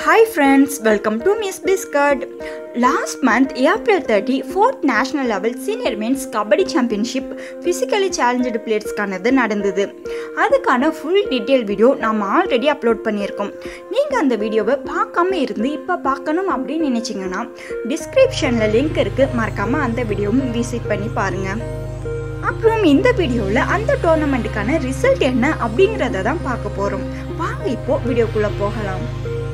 hi friends welcome to Miss Biscuit last month April thirty fourth national level senior men's kabaddi championship physically challenged பிளேயர்ஸ்க்கானது நடந்தது அதுக்கான full detail video நம்ம already upload பண்ணியிருக்கோம் நீங்கள் அந்த வீடியோவை பார்க்காம இருந்து இப்போ பார்க்கணும் அப்படின்னு நினச்சிங்கன்னா டிஸ்கிரிப்ஷனில் லிங்க் இருக்குது மறக்காமல் அந்த வீடியோவும் விசிட் பண்ணி பாருங்கள் அப்புறம் இந்த வீடியோவில் அந்த டோர்னமெண்ட்டுக்கான ரிசல்ட் என்ன அப்படிங்கிறத தான் பார்க்க போகிறோம் வாங்க இப்போ வீடியோக்குள்ளே போகலாம்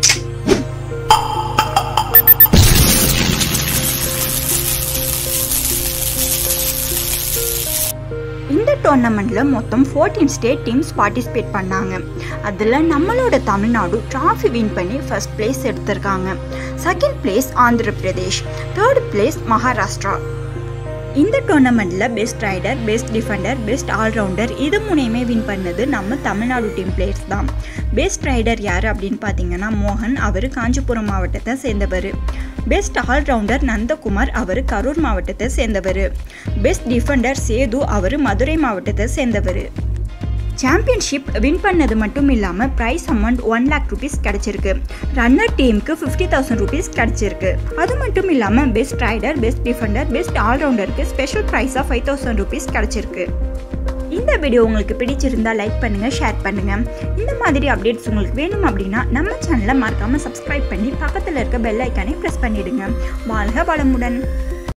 இந்த டோர்னமெண்ட்டில் மொத்தம் ஃபோர்டீன் ஸ்டேட் டீம்ஸ் பார்ட்டிசிபேட் பண்ணாங்க அதில் நம்மளோட தமிழ்நாடு ட்ராஃபி வின் பண்ணி ஃபர்ஸ்ட் பிளேஸ் எடுத்திருக்காங்க second place Andhra Pradesh third place Maharashtra இந்த டோர்னமெண்ட்டில் best raider best defender best allrounder இது மூணையுமே வின் பண்ணது நம்ம தமிழ்நாடு டீம் பிளேயர்ஸ் தான் பெஸ்ட் ரைடர் யார் அப்படின்னு பார்த்தீங்கன்னா மோகன் அவர் காஞ்சிபுரம் மாவட்டத்தை சேர்ந்தவர் பெஸ்ட் ஆல்ரவுண்டர் நந்தகுமார் அவர் கரூர் மாவட்டத்தை சேர்ந்தவர் பெஸ்ட் டிஃபெண்டர் சேது அவர் மதுரை மாவட்டத்தை சேர்ந்தவர் சாம்பியன்ஷிப் வின் பண்ணது மட்டும் இல்லாமல் prize amount one lakh rupees கிடச்சிருக்கு ரன்னர் டீமுக்கு ஃபிஃப்டி தௌசண்ட் ருபீஸ் கிடச்சிருக்கு அது மட்டும் இல்லாமல் best raider best defender best ஆல்ரவுண்டருக்கு ஸ்பெஷல் ப்ரைஸாக ஃபைவ் தௌசண்ட் ருபீஸ் கிடச்சிருக்கு இந்த வீடியோ உங்களுக்கு பிடிச்சிருந்தா லைக் பண்ணுங்கள் ஷேர் பண்ணுங்கள் இந்த மாதிரி அப்டேட்ஸ் உங்களுக்கு வேணும் அப்படின்னா நம்ம சேனலை மறக்காமல் சப்ஸ்கிரைப் பண்ணி பக்கத்தில் இருக்க பெல் ஐக்கானை ப்ரெஸ் பண்ணிவிடுங்க வாழ்க வளமுடன்